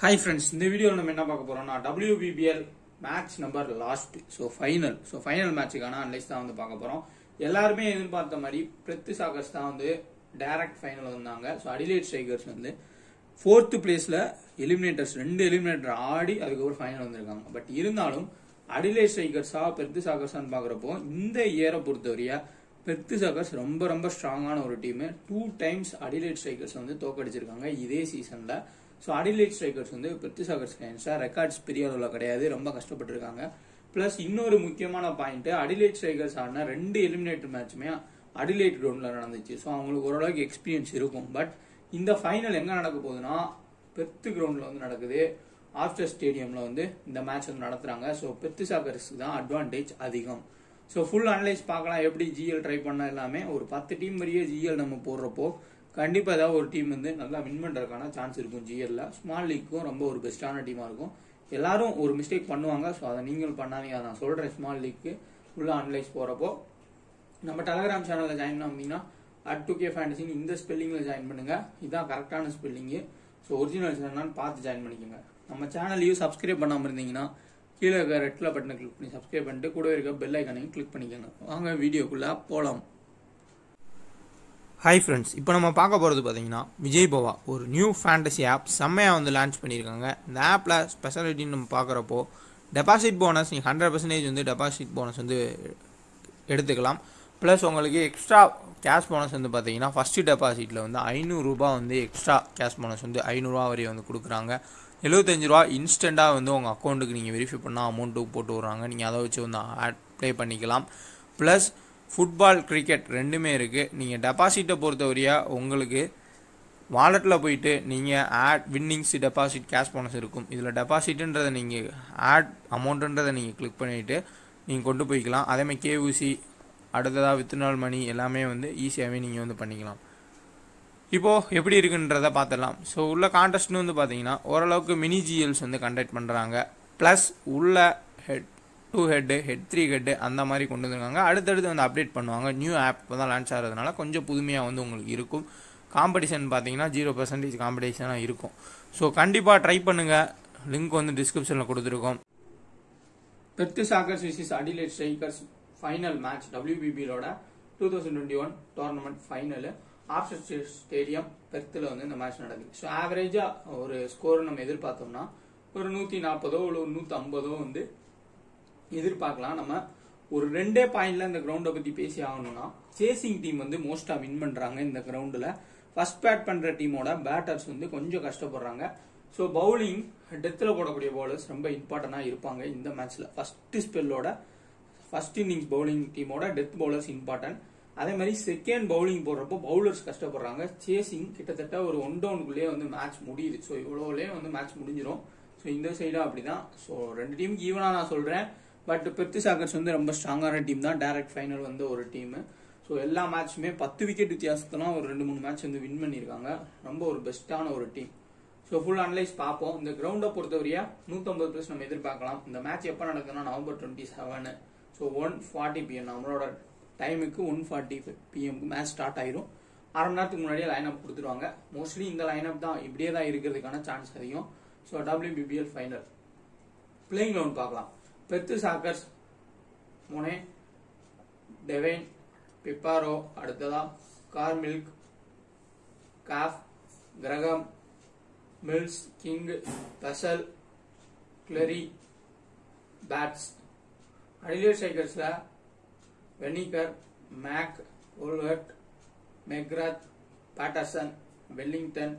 hi friends இந்த வீடியோவில் நம்ம என்ன பார்க்க போறோம்னா WBBL match number last so final so final மேட்சுக்கான அனலைஸ் தான் வந்து பார்க்க போறோம் எல்லாருமே எதிர்பார்த்த மாதிரி பிரித்து சாகர்ஸ் தான் வந்து டைரக்ட் ஃபைனல் வந்தாங்க ஸோ அடிலேட் ஸ்ட்ரைக்கர்ஸ் வந்து ஃபோர்த்து பிளேஸ்ல எலிமினேட்டர்ஸ் ரெண்டு எலிமினேட்டர் ஆடி அதுக்கப்புறம் ஃபைனல் வந்திருக்காங்க பட் இருந்தாலும் அடிலேட் ஸ்ட்ரைக்கர்ஸா பெர்த்து சாகர்ஸான்னு பார்க்குறப்போ இந்த இயரை பொறுத்தவரையா பெர்த்து சாகர்ஸ் ரொம்ப ரொம்ப ஸ்ட்ராங்கான ஒரு team two times Adelaide Strikers வந்து தோக்கடிச்சிருக்காங்க இதே சீசன்ல ஸோ அடிலேட் ஸ்ட்ரைக்கர்ஸ் வந்து பெர்த்து சாகர்ஸ் கைன்ஸா ரெக்கார்ட்ஸ் பெரிய அளவில் கிடையாது ரொம்ப கஷ்டப்பட்டிருக்காங்க பிளஸ் இன்னொரு முக்கியமான பாயிண்ட் அடிலேட் ஸ்ட்ரைக்கர்ஸ் ஆடின ரெண்டு எலிமினேட்டர் மேட்சுமே அடிலேட் கிரவுண்ட்ல நடந்துச்சு ஸோ அவங்களுக்கு ஓரளவுக்கு எக்ஸ்பீரியன்ஸ் இருக்கும் பட் இந்த ஃபைனல் எங்க நடக்க போகுதுன்னா பெர்த்து கிரவுண்ட்ல வந்து நடக்குது ஆஃப்டர் ஸ்டேடியம்ல வந்து இந்த மேட்ச் வந்து நடத்துறாங்க ஸோ பெர்த்து சாகர்ஸ்க்கு தான் அட்வான்டேஜ் அதிகம் ஸோ ஃபுல் அனலைஸ் பார்க்கலாம் எப்படி ஜிஎல் ட்ரை பண்ண எல்லாமே ஒரு பத்து டீம் வரையே ஜிஎல் நம்ம போடுறப்போ கண்டிப்பா ஏதாவது ஒரு டீம் வந்து நல்லா வின் பண்றதுக்கான சான்ஸ் இருக்கும் ஜிஎல்ல ஸ்மால் லீக்கும் ரொம்ப ஒரு பெஸ்டான டீமா இருக்கும் எல்லாரும் ஒரு மிஸ்டேக் பண்ணுவாங்க ஸோ அதை நீங்கள் பண்ணாதீங்க அதை நான் சொல்றேன் ஸ்மால் லீக்கு உள்ள அனலைஸ் போறப்போ நம்ம டெலகிராம் சேனல்ல ஜாயின் பண்ணீங்கன்னா அட் டூ கே ஃபேண்டசின்னு இந்த ஸ்பெல்லிங்ல ஜாயின் பண்ணுங்க இதான் கரெக்டான ஸ்பெல்லிங்கு ஸோ ஒரிஜினல் என்னன்னு பார்த்து ஜாயின் பண்ணிக்கோங்க நம்ம சேனலையும் சப்ஸ்கிரைப் பண்ணாம இருந்தீங்கன்னா கீழே இருக்க ரெட் கலர் பட்டனை கிளிக் பண்ணி சப்ஸ்கிரைப் பண்ணிட்டு கூட இருக்க பெல் ஐக்கானையும் கிளிக் பண்ணிக்கோங்க வாங்க வீடியோக்குள்ள போலாம் ஹாய் ஃப்ரெண்ட்ஸ் இப்போ நம்ம பார்க்க போகிறது பார்த்தீங்கன்னா விஜய் பவா ஒரு நியூ ஃபேண்டசி ஆப் செம்மையாக வந்து லான்ச் பண்ணியிருக்காங்க இந்த ஆப்பில் ஸ்பெஷாலிட்டின்னு நம்ம பார்க்குறப்போ டெபாசிட் போனஸ் நீங்கள் ஹண்ட்ரட் பர்சன்டேஜ் வந்து டெபாசிட் போனஸ் வந்து எடுத்துக்கலாம் ப்ளஸ் உங்களுக்கு எக்ஸ்ட்ரா கேஷ் போனஸ் வந்து பார்த்தீங்கன்னா ஃபஸ்ட்டு டெபாசிட்டில் வந்து ஐநூறுரூபா வந்து எக்ஸ்ட்ரா கேஷ் போனஸ் வந்து ஐநூறுரூவா வரையும் வந்து கொடுக்குறாங்க எழுபத்தஞ்சு ரூபா இன்ஸ்டண்ட்டாக வந்து உங்கள் அக்கௌண்ட்டுக்கு நீங்கள் வெரிஃபை பண்ணால் அமௌண்ட்டு போட்டு விட்றாங்க நீங்கள் அதை வச்சு வந்து ஆட் ப்ளே பண்ணிக்கலாம் ப்ளஸ் ஃபுட்பால் கிரிக்கெட் ரெண்டுமே இருக்குது நீங்கள் டெபாசிட்டை பொறுத்தவரையா உங்களுக்கு வாலெட்டில் போயிட்டு நீங்கள் add winnings deposit cash bonus இருக்கும் இதில் டெபாசிட்டுன்றதை நீங்கள் ஆட் அமௌண்ட்டுன்றதை நீங்கள் கிளிக் பண்ணிவிட்டு நீங்கள் கொண்டு போய்க்கலாம் அதேமாதிரி கேயூசி அடுத்ததாக வித்நாள் மணி எல்லாமே வந்து ஈஸியாகவே நீங்கள் வந்து பண்ணிக்கலாம் இப்போது எப்படி இருக்குன்றதை பார்த்துடலாம் ஸோ உள்ள கான்டெஸ்ட்னு வந்து பார்த்தீங்கன்னா ஓரளவுக்கு மினி ஜிஎல்ஸ் வந்து கண்டக்ட் பண்ணுறாங்க ப்ளஸ் உள்ள head to head head three head அந்த மாதிரி கொண்டு வந்துருக்காங்க அடுத்தடுத்து வந்து அப்டேட் பண்ணுவாங்க நியூ ஆப் இப்போ தான் லான்ச் ஆகிறதுனால கொஞ்சம் புதுமையாக வந்து உங்களுக்கு இருக்கும் காம்படிஷன் பார்த்தீங்கன்னா ஜீரோ பர்சன்டேஜ் காம்படிஷனாக இருக்கும் ஸோ கண்டிப்பாக ட்ரை பண்ணுங்கள் லிங்க் வந்து டிஸ்கிரிப்ஷனில் கொடுத்துருக்கோம் Perth Scorchers versus Adelaide Strikers final match டபிள்யூபிபியோட two thousand twenty one tournament final option stadium பெர்த்தில் வந்து இந்த மேட்ச் நடக்குது ஸோ ஆவரேஜாக ஒரு ஸ்கோர் நம்ம எதிர்பார்த்தோம்னா ஒரு நூற்றி நாற்பதோ இல்லை ஒரு நூற்றி ஐம்பதோ வந்து எதிர்பார்க்கலாம் நம்ம ஒரு ரெண்டே பாயிண்ட்ல இந்த கிரவுண்டை பத்தி பேசி ஆகணும்னா சேசிங் டீம் வந்து மோஸ்டா வின் பண்றாங்க இந்த கிரவுண்ட்ல ஃபர்ஸ்ட் பேட் பண்ற டீமோட பேட்டர்ஸ் வந்து கொஞ்சம் கஷ்டப்படுறாங்க ஸோ பவுலிங் டெத்தில் போடக்கூடிய பவுலர்ஸ் ரொம்ப இம்பார்ட்டண்டா இருப்பாங்க இந்த மேட்ச்ல ஃபர்ஸ்ட் ஸ்பெல்லோட ஃபர்ஸ்ட் இன்னிங்ஸ் பவுலிங் டீமோட டெத் பவுலர்ஸ் இம்பார்ட்டன்ட் அதே மாதிரி செகண்ட் பவுலிங் போடுறப்போ பவுலர்ஸ் கஷ்டப்படுறாங்க சேசிங் கிட்டத்தட்ட ஒரு ஒன் டவுனுக்குள்ளேயே வந்து மேட்ச் முடியுது ஸோ இவ்வளோலே வந்து மேட்ச் முடிஞ்சிடும் ஸோ இந்த சைடும் அப்படிதான் ஸோ ரெண்டு டீமுக்கு ஈவனா நான் சொல்றேன் பட் பெர்த்து சாக்கர்ஸ் வந்து ரொம்ப ஸ்ட்ராங்கான டீம் தான் டைரக்ட் ஃபைனல் வந்து ஒரு டீம் ஸோ எல்லா மேட்சுமே பத்து விக்கெட் வித்தியாசத்தெல்லாம் ஒரு ரெண்டு மூணு மேட்ச் வந்து வின் பண்ணியிருக்காங்க ரொம்ப ஒரு பெஸ்ட்டான ஒரு டீம் ஸோ ஃபுல் அனலைஸ் பார்ப்போம் இந்த கிரவுண்டை பொறுத்தவரையா நூற்றம்பது ப்ளஸ் நம்ம எதிர்பார்க்கலாம் இந்த மேட்ச் எப்போ நடக்குதுன்னா November twenty seven so one forty PM நம்மளோட டைமுக்கு ஒன் ஃபார்ட்டி பிஎம்க்கு மேட்ச் ஸ்டார்ட் ஆயிரும் அரை மணி நேரத்துக்கு முன்னாடியே லைன் அப் கொடுத்துருவாங்க மோஸ்ட்லி இந்த லைன் அப் தான் இப்படியே தான் இருக்கிறதுக்கான சான்ஸ் அதிகம் so WBBL final playing eleven பார்க்கலாம் Perth Scorchers Mooney Devine Piparo அடுத்ததா Carmichael Kapp Graham Mills King Peschel கிளரி பேட்ஸ் அடிலேட் ஸ்ட்ரைக்கர்ஸ்ல வெனிகர் Mack Wolvaardt McGrath Patterson Wellington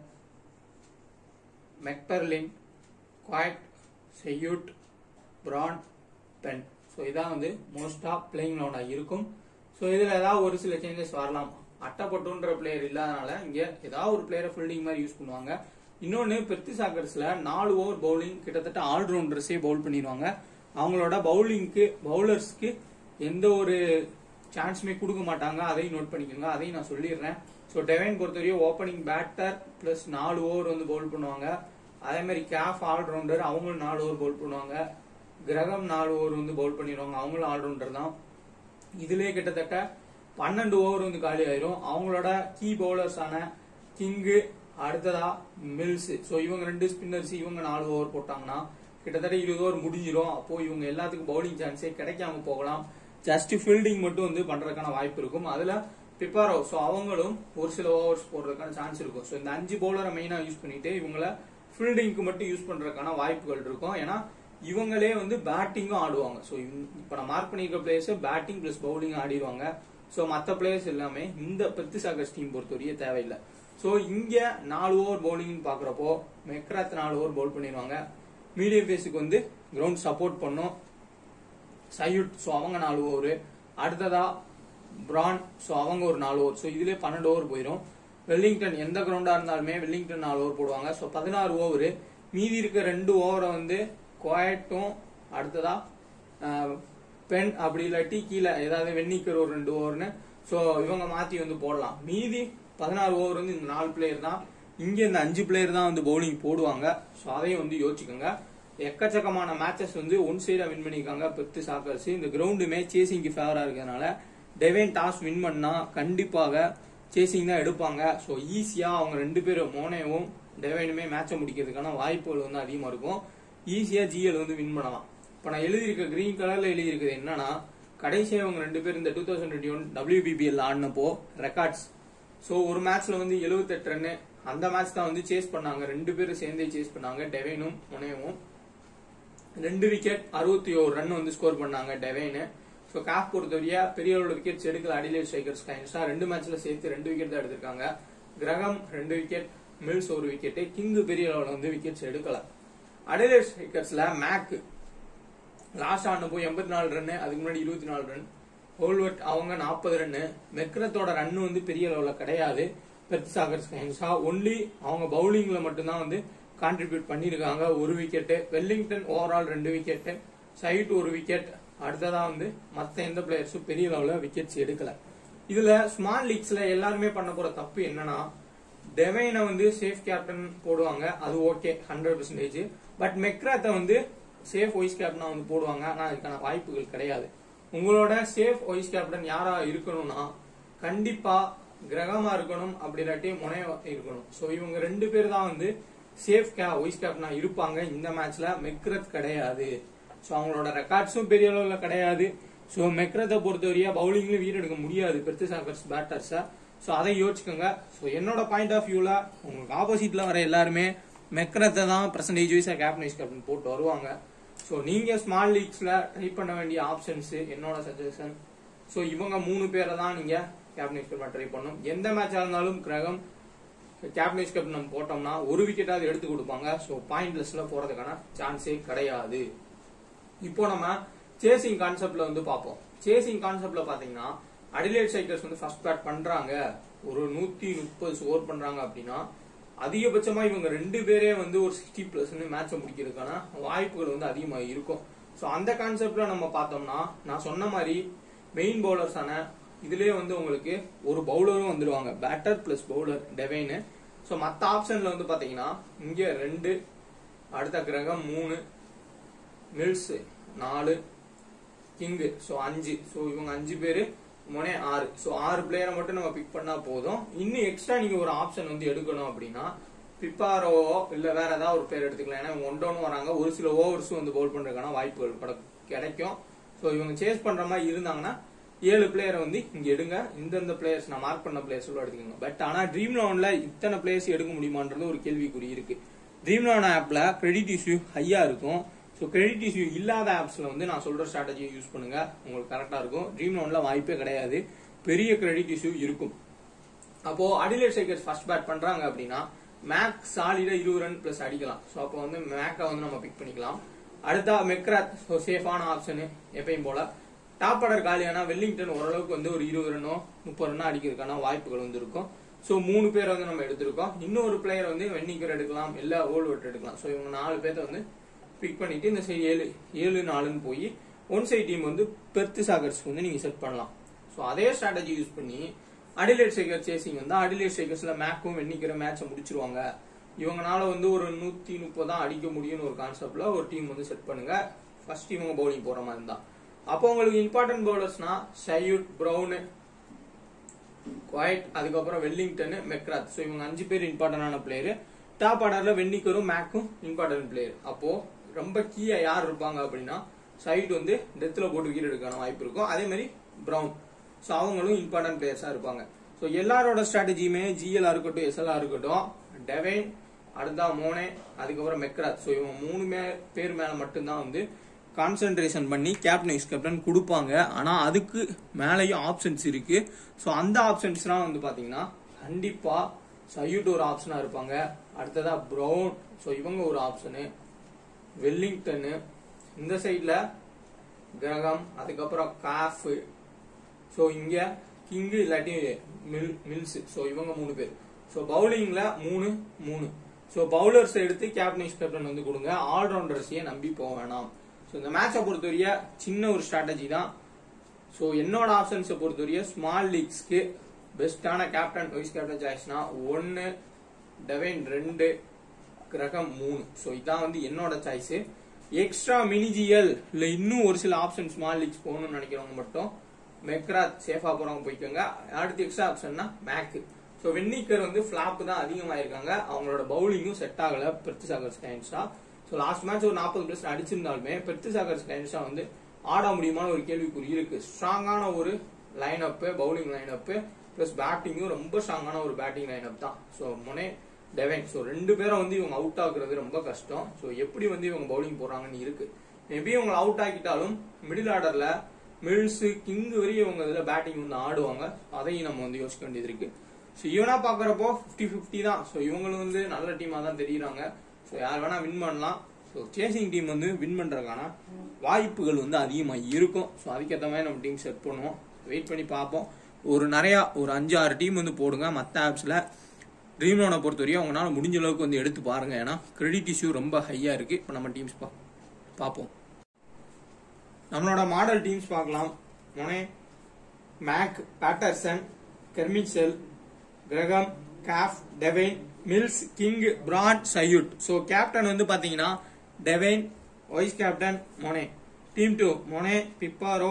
McPharlin Quaid Schutt Brown Penna so இதான் வந்து மோஸ்டா பிளேயிங் லவுனாக இருக்கும் ஸோ இதில் ஏதாவது ஒரு சில சேஞ்சஸ் வரலாம் அட்டப்பட்டுன்ற பிளேயர் இல்லாதனால இங்கே ஏதாவது ஒரு பிளேயரை ஃபீல்டிங் மாதிரி யூஸ் பண்ணுவாங்க இன்னொன்று பெர்த்தி சாக்கர்ஸ்ல நாலு ஓவர் பவுலிங் கிட்டத்தட்ட ஆல்ரவுண்டர்ஸே பவுல் பண்ணிடுவாங்க அவங்களோட பவுலிங்க்கு பவுலர்ஸ்க்கு எந்த ஒரு சான்ஸுமே கொடுக்க மாட்டாங்க அதையும் நோட் பண்ணிக்கோங்க அதையும் நான் சொல்லிடுறேன் ஸோ டெவைன் பொறுத்தவரையும் ஓப்பனிங் பேட்டர் பிளஸ் நாலு ஓவர் வந்து பவுல் பண்ணுவாங்க அதே மாதிரி கேஃப் ஆல்ரவுண்டர் அவங்களும் நாலு ஓவர் பவுல் பண்ணுவாங்க கிரகம் நாலு ஓவர் வந்து பவுல் பண்ணிடுவாங்க அவங்களும் ஆல்ரவுண்டர் தான் இதுலயே கிட்டத்தட்ட பன்னெண்டு ஓவர் வந்து காலி ஆயிரும் அவங்களோட கீ பவுலர்ஸான கிங்கு அடுத்ததா மில்ஸ் ஸோ இவங்க ரெண்டு ஸ்பின்னர்ஸ் இவங்க நாலு ஓவர் போட்டாங்கன்னா கிட்டத்தட்ட இருபது ஓவர் முடிஞ்சிரும் அப்போ இவங்க எல்லாத்துக்கும் பவுலிங் சான்ஸே கிடைக்காம போகலாம் ஜஸ்ட் ஃபீல்டிங் மட்டும் வந்து பண்றதுக்கான வாய்ப்பு இருக்கும் அதுல பிப்பாரோ ஸோ அவங்களும் ஒரு சில ஓவர்ஸ் போடுறதுக்கான சான்ஸ் இருக்கும் ஸோ இந்த அஞ்சு பவுலரை மெயினா யூஸ் பண்ணிட்டு இவங்கள ஃபீல்டிங்க்கு மட்டும் யூஸ் பண்றதுக்கான வாய்ப்புகள் இருக்கும் ஏன்னா இவங்களே வந்து பேட்டிங்கும் ஆடுவாங்க ஸோ இப்போ நான் மார்க் பண்ணியிருக்க பிளேயர்ஸ் பேட்டிங் பிளஸ் பவுலிங் ஆடிடுவாங்க ஸோ மற்ற பிளேயர்ஸ் எல்லாமே இந்த பெத்து சாகர்ஸ் டீம் பொறுத்தவரையே தேவையில்லை ஸோ இங்க நாலு ஓவர் பவுலிங் பாக்குறப்போ மெக்ராத் நாலு ஓவர் பவுல் பண்ணிடுவாங்க மீடியம் பேஸுக்கு வந்து கிரவுண்ட் சப்போர்ட் பண்ணும் சையுட் ஸோ அவங்க நாலு ஓவர் அடுத்ததா பிரான் ஸோ அவங்க ஒரு நாலு ஓவர் ஸோ இதுலேயே பன்னெண்டு ஓவர் போயிடும் வெல்லிங்டன் எந்த கிரவுண்டா இருந்தாலுமே வெல்லிங்டன் நாலு ஓவர் போடுவாங்க ஸோ பதினாறு ஓவர் மீதி இருக்க ரெண்டு ஓவரை வந்து குவாய்ட்டும் அடுத்ததா பென் அப்படி இல்லாட்டி கீழே ஏதாவது வெண்ணிக்கர் ஒரு ரெண்டு ஓவர்னு ஸோ இவங்க மாத்தி வந்து போடலாம் மீதி பதினாறு ஓவர் வந்து இந்த நாலு பிளேயர் தான் இங்க இந்த அஞ்சு பிளேயர் தான் வந்து பவுலிங் போடுவாங்க ஸோ அதையும் வந்து யோசிச்சுக்கோங்க எக்கச்சக்கமான மேட்சஸ் வந்து ஒன் சைடா வின் பண்ணிருக்காங்க பெத்து சாக்கர்ஸ் இந்த கிரவுண்டுமே சேசிங்க்கு ஃபேவரா இருக்கிறதுனால டெவன் டாஸ் வின் பண்ணா கண்டிப்பாக சேசிங் தான் எடுப்பாங்க ஸோ ஈஸியா அவங்க ரெண்டு பேரும் மோனேவும் டெவைனுமே மேட்சை முடிக்கிறதுக்கான வாய்ப்புகள் வந்து அதிகமா இருக்கும் ஈஸியா ஜிஎல் வந்து வின் பண்ணலாம் இப்போ நான் எழுதியிருக்க கிரீன் கலர்ல எழுதியிருக்கிறது என்னன்னா கடைசியா அவங்க ரெண்டு பேரும் இந்த two thousand twenty one WBBL ஆடினப்போ ரெக்கார்ட்ஸ் ஸோ ஒரு மேட்ச்ல வந்து 78 ரன்னு அந்த மேட்ச் தான் வந்து சேஸ் பண்ணாங்க ரெண்டு பேரும் சேர்ந்தே சேஸ் பண்ணாங்க டெவைனும் முனையவும் ரெண்டு விக்கெட் அறுபத்தி ஒரு ரன் வந்து ஸ்கோர் பண்ணாங்க டெவைனு ஸோ காஃப் பொறுத்தவரையா பெரிய அளவு விக்கெட்ஸ் எடுக்கல அடிலேட் ஸ்ட்ரைக்கர்ஸ் கைன்ஸா ரெண்டு மேட்ச்ல சேர்த்து ரெண்டு விக்கெட் தான் எடுத்திருக்காங்க கிரகம் ரெண்டு விக்கெட் மில்ஸ் ஒரு விக்கெட் கிங்கு பெரிய அளவுல வந்து விக்கெட்ஸ் எடுக்கல அடிலேட் ஸ்ட்ரைக்கர்ஸ்ல மேக் லாஸ்ட் ஆன போய் எண்பத்தி நாலு ரன் அதுக்கு முன்னாடி இருபத்தி நாலு ரன் ஹோல்வர்ட் அவங்க நாற்பது ரன்னு மெக்ரத்தோட ரன் வந்து பெரிய அளவுல கிடையாது பெர்த் சாகர்ஸ் கைன்ஸா ஒன்லி அவங்க பவுலிங்ல மட்டும்தான் வந்து கான்ட்ரிபியூட் பண்ணிருக்காங்க ஒரு விக்கெட் வெல்லிங்டன் ஓவரால் ரெண்டு விக்கெட் சைட் ஒரு விக்கெட் அடுத்ததா வந்து மத்த எந்த பிளேயர்ஸும் பெரிய லெவல்ல விக்கெட்ஸ் எடுக்கல இதுல ஸ்மால் லீக்ஸ்ல எல்லாருமே பண்ண போற தப்பு என்னன்னா டெவைனை வந்து சேஃப் கேப்டன் போடுவாங்க அது ஓகே ஹண்ட்ரட் பர்சன்டேஜ் பட் மெக்ராத்தை வந்து சேஃப் வைஸ் கேப்டனா வந்து போடுவாங்க ஆனா அதுக்கான வாய்ப்புகள் கிடையாது உங்களோட சேஃப் வைஸ் கேப்டன் யாரா இருக்கணும்னா கண்டிப்பா கிரகமா இருக்கணும் அப்படி இல்லாட்டி முனைய இருக்கணும் சோ இவங்க ரெண்டு பேர் தான் வந்து சேஃப் கே வைஸ் கேப்டனா இருப்பாங்க இந்த மேட்ச்ல மெக்ரத் கிடையாது சோ அவங்களோட ரெக்கார்ட்ஸும் பெரிய அளவுல கிடையாது சோ மெக்ரத்தை பொறுத்தவரையா பவுலிங்ல வீடு எடுக்க முடியாது பெருத்து சாக்கர்ஸ் பேட்டர்ஸ சோ அதை யோசிச்சுக்கோங்க சோ என்னோட பாயிண்ட் ஆஃப் வியூல உங்களுக்கு ஆப்போசிட்ல வர எல்லாருமே மெக்ரத்தை தான் பர்சன்டேஜ் வைஸா கேப்டன் வைஸ் கேப்டன் போட்டு வருவாங்க சோ நீங்க ஸ்மால் லீக்ஸ்ல ட்ரை பண்ண வேண்டிய ஆப்ஷன்ஸ் என்னோட சஜஷன் சோ இவங்க மூணு பேரை தான் நீங்க கேப்டன் வைஸ் கேப்டன் ட்ரை பண்ணணும் எந்த மேட்சா இருந்தாலும் கிரகம் கேப்டன் வைஸ் கேப்டன் நம்ம போட்டோம்னா ஒரு விக்கெட்டாவது எடுத்து கொடுப்பாங்க சோ பாயிண்ட் லிஸ்ட்ல போறதுக்கான சான்ஸே கிடையாது இப்போ நம்ம சேசிங் கான்செப்ட்ல வந்து பார்ப்போம் சேசிங் கான்செப்ட்ல பாத்தீங்கன்னா அடிலேட் சைக்கர்ஸ் வந்து ஃபர்ஸ்ட் பேட் பண்றாங்க ஒரு நூத்தி முப்பது ஸ்கோர் பண்றாங்க அப்படின்னா அதிகபட்சமா இவங்க ரெண்டு பேரே வந்து ஒரு சிக்ஸ்டி பிளஸ் மேட்சை முடிக்கிறதுக்கான வாய்ப்புகள் வந்து அதிகமா இருக்கும் ஸோ அந்த கான்செப்ட்ல நம்ம பார்த்தோம்னா நான் சொன்ன மாதிரி மெயின் பவுலர்ஸான இதுலயே வந்து உங்களுக்கு ஒரு பவுலரும் வந்துடுவாங்க batter plus bowler Devine so மற்ற ஆப்ஷன்ல வந்து பாத்தீங்கன்னா இங்க ரெண்டு அடுத்த கிரகம் மூணு மில்ஸ் நாலு கிங்கு ஸோ அஞ்சு ஸோ இவங்க அஞ்சு பேரு முனே ஆறு ஸோ ஆறு பிளேயரை மட்டும் நம்ம பிக் பண்ணா போதும் இன்னும் எக்ஸ்ட்ரா நீங்க ஒரு ஆப்ஷன் வந்து எடுக்கணும் அப்படின்னா பிப்பாரோவோ இல்ல வேற ஏதாவது ஒரு பேர் எடுத்துக்கலாம் ஏன்னா ஒன் டவுன் வராங்க ஒரு சில ஓவர்ஸும் வந்து பவுல் பண்றதுக்கான வாய்ப்புகள் கூட கிடைக்கும் ஸோ இவங்க சேஸ் பண்ற மாதிரி இருந்தாங்கன்னா ஏழு பிளேயரை வந்து இங்க எடுங்க இந்தந்த பிளேயர்ஸ் நான் மார்க் பண்ண பிளேயர்ஸ் எடுத்துக்கோங்க பட் ஆனா ட்ரீம் லெவன்ல இத்தனை பிளேயர்ஸ் எடுக்க முடியுமான்றது ஒரு கேள்விக்குறி இருக்கு ட்ரீம் லெவன் ஆப்ல கிரெடிட் இஷ்யூ ஹையா இருக்கும் ஸோ கிரெடிட் இஷ்யூ இல்லாத ஆப்ஸ்ல வந்து நான் சொல்ற ஸ்ட்ராட்டஜியை யூஸ் பண்ணுங்க உங்களுக்கு கரெக்டா இருக்கும் ட்ரீம் லெவன்ல வாய்ப்பே கிடையாது பெரிய கிரெடிட் இஷ்யூ இருக்கும் அப்போ அடிலேட் சைக்கர்ஸ் ஃபர்ஸ்ட் பேட் பண்றாங்க அப்படின்னா மேக் சாலிடா இருபது ரன் பிளஸ் அடிக்கலாம் ஸோ அப்போ வந்து மேக்கை வந்து நம்ம பிக் பண்ணிக்கலாம் அடுத்தா மெக்ராத் ஸோ சேஃபான ஆப்ஷனு எப்பயும் போல டாப் ஆர்டர் காலியானா வெல்லிங்டன் ஓரளவுக்கு வந்து ஒரு இருபது ரன்னோ முப்பது ரன்னோ அடிக்கிறதுக்கான வாய்ப்புகள் வந்து இருக்கும் ஸோ மூணு பேர் வந்து நம்ம எடுத்திருக்கோம் இன்னொரு பிளேயர் வந்து வென்னிக்கர் எடுக்கலாம் இல்ல ஓல்வெட் எடுக்கலாம் ஸோ இவங்க நாலு பேர்த்த வந்து பிக் பண்ணிட்டு இந்த சைடு ஏழு ஏழு நாலுன்னு போய் ஒன் சைட் டீம் வந்து பெர்த்து சாகர்ஸ் வந்து நீங்க செட் பண்ணலாம் ஸோ அதே ஸ்ட்ராட்டஜி யூஸ் பண்ணி அடிலேட் சைக்கர் சேசிங் வந்து அடிலேட் சைக்கர்ஸ்ல மேக்கும் வெண்ணிக்கிற மேட்சை முடிச்சிருவாங்க இவங்கனால வந்து ஒரு நூத்தி முப்பது தான் அடிக்க முடியும்னு ஒரு கான்செப்ட்ல ஒரு டீம் வந்து செட் பண்ணுங்க ஃபர்ஸ்ட் இவங்க பவுலிங் போற மாதிரி இருந்தா அப்போ உங்களுக்கு இம்பார்ட்டன்ட் பவுலர்ஸ்னா சையுட் பிரவுனு குவாய்ட் அதுக்கப்புறம் வெல்லிங்டன் மெக்ராத் ஸோ இவங்க அஞ்சு பேர் இம்பார்ட்டன்டான பிளேயர் டாப் ஆர்டர்ல வென்னிக்கரும் மேக்கும் இம்பார்ட்டன்ட் பிளேயர் அப்போ ரொம்ப கீயா யார் இருப்பாங்க அப்படின்னா சைட் வந்து டெத்தில் போட்டு விக்கெட் எடுக்கான வாய்ப்பு இருக்கும் அதே மாதிரி பிரவுன் ஸோ அவங்களும் இம்பார்ட்டன்ட் பிளேயர்ஸாக இருப்பாங்க ஸோ எல்லாரோட ஸ்ட்ராட்டஜியுமே ஜிஎல்ஆ இருக்கட்டும் எஸ்எல்ஆ இருக்கட்டும் டெவைன் அடுத்தா மோனே அதுக்கப்புறம் மெக்ராத் ஸோ இவங்க மூணு மே பேர் மேலே மட்டும்தான் வந்து கான்சென்ட்ரேஷன் பண்ணி கேப்டன் வைஸ் கேப்டன் கொடுப்பாங்க ஆனால் அதுக்கு மேலேயும் ஆப்ஷன்ஸ் இருக்கு ஸோ அந்த ஆப்ஷன்ஸ்லாம் வந்து பார்த்தீங்கன்னா கண்டிப்பாக சையூட் ஒரு ஆப்ஷனாக இருப்பாங்க அடுத்ததா ப்ரௌன் ஸோ இவங்க ஒரு ஆப்ஷனு வெல்லிங்டனு இந்த சைடில் கிரகம் அதுக்கப்புறம் காஃபு ஸோ இங்கே கிங்கு இல்லாட்டி மில் மில்ஸ் ஸோ இவங்க மூணு பேர் ஸோ பவுலிங்கில் மூணு மூணு ஸோ பவுலர்ஸ் எடுத்து கேப்டன் கேப்டன் வந்து கொடுங்க ஆல்ரவுண்டர்ஸையே நம்பி போக வேணாம் ஸோ இந்த மேட்சை பொறுத்தவரைய சின்ன ஒரு ஸ்ட்ராட்டஜி தான் ஸோ என்னோட ஆப்ஷன்ஸை பொறுத்தவரைய ஸ்மால் லீக்ஸ்க்கு பெஸ்டான கேப்டன் வைஸ் கேப்டன் சாய்ஸ்னா ஒன்று டெவைன் ரெண்டு கிரகம் மூணு ஸோ இதான் வந்து என்னோட சாய்ஸ் எக்ஸ்ட்ரா மினிஜிஎல் இல்லை இன்னும் ஒரு சில ஆப்ஷன் ஸ்மால் லீக்ஸ் போகணும்னு நினைக்கிறவங்க மட்டும் மெக்ராத் சேஃபா போறவங்க போய்க்கோங்க அடுத்து எக்ஸ்ட்ரா ஆப்ஷன்னா மேக் ஸோ வென்னிக்கர் வந்து ஃபிளாப் தான் அதிகமாயிருக்காங்க அவங்களோட பவுலிங்கும் செட் ஆகல பிரித்து சாகர் ஸ்கைன்ஸா ஸோ லாஸ்ட் மேட்ச் ஒரு நாற்பது பிளஸ் அடிச்சிருந்தாலுமே பிரித்து சாகர் ஸ்கைன்ஸா வந்து ஆட முடியுமான ஒரு கேள்விக்குறி இருக்கு ஸ்ட்ராங்கான ஒரு line up bowling line up plus பேட்டிங்கும் ரொம்ப ஸ்ட்ராங்கான ஒரு பேட்டிங் லைன் அப் தான் ஸோ முனே டெவன் ஸோ ரெண்டு பேரும் வந்து இவங்க அவுட் ஆகுறது ரொம்ப கஷ்டம் ஸோ எப்படி வந்து இவங்க பவுலிங் போறாங்கன்னு இருக்கு மேபி இவங்க அவுட் ஆக்கிட்டாலும் மிடில் ஆர்டர்ல மில்ஸ் கிங் வரையும் இவங்க இதுல பேட்டிங் வந்து ஆடுவாங்க அதையும் நம்ம வந்து யோசிக்க வேண்டியது இருக்கு ஸோ ஈவனா பாக்குறப்போ ஃபிஃப்டி ஃபிஃப்டி தான் ஸோ இவங்களும் வந்து நல்ல டீமா தான் தெரியுறாங்க ஸோ யார் வேணா வின் பண்ணலாம் ஸோ சேசிங் டீம் வந்து வின் பண்றதுக்கான வாய்ப்புகள் வந்து அதிகமாக இருக்கும் ஸோ அதுக்கேற்ற மாதிரி நம்ம டீம் செட் பண்ணுவோம் வெயிட் பண்ணி பார்ப்போம் ஒரு நிறையா ஒரு அஞ்சு ஆறு டீம் வந்து போடுங்க மற்ற ஆப்ஸில் ட்ரீம் லோனை பொறுத்தவரையும் அவங்களால முடிஞ்ச அளவுக்கு வந்து எடுத்து பாருங்க ஏன்னா கிரெடிட் இஷ்யூ ரொம்ப ஹையா இருக்கு இப்போ நம்ம டீம்ஸ் பா பார்ப்போம் நம்மளோட மாடல் டீம்ஸ் பார்க்கலாம் மொனே make Patterson Carmichael Graham Kapp Devine Mills King Brown Schutt so captain வந்து பார்த்தீங்கன்னா Devine vice captain Mooney team two Mooney Piparo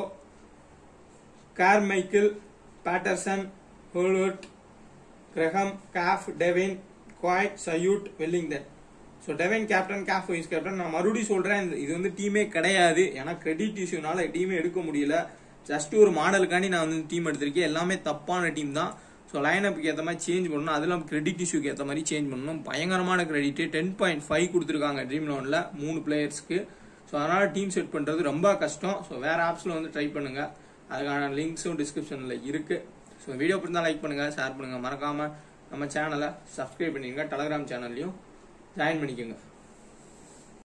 Carmichael Patterson Wolvaardt Graham Kapp Devine Quaid Schutt Wellington so Devine captain Kapp vice captain நான் மறுபடியும் சொல்றேன் இந்த- இது வந்து டீமே கிடையாது ஏன்னா கிரெடிட் இஷ்யூனால டீமே எடுக்க முடியல ஜஸ்ட் ஒரு மாடலுக்காண்டி நான் வந்து டீம் எடுத்திருக்கேன் எல்லாமே தப்பான டீம் தான் ஸோ லைனப்புக்கு ஏற்ற மாதிரி சேஞ்ச் பண்ணணும் அதெல்லாம் கிரெடிட் இஷ்யூக்கு ஏற்ற மாதிரி சேஞ்ச் பண்ணணும் பயங்கரமான கிரெடிட் டென் பாயிண்ட் ஃபைவ் கொடுத்துருக்காங்க ட்ரீம் லோனில் மூணு பிளேயர்ஸ்க்கு ஸோ அதனால டீம் செட் பண்ணுறது ரொம்ப கஷ்டம் ஸோ வேற ஆப்ஸில் வந்து ட்ரை பண்ணுங்க அதுக்கான லிங்க்ஸும் டிஸ்கிரிப்ஷனில் இருக்கு ஸோ வீடியோ பிடிச்சா லைக் பண்ணுங்க ஷேர் பண்ணுங்க மறக்காம நம்ம சேனலை சப்ஸ்கிரைப் பண்ணிடுங்க டெலகிராம் சேனல்லையும் ஜாயின் பண்ணிக்கோங்க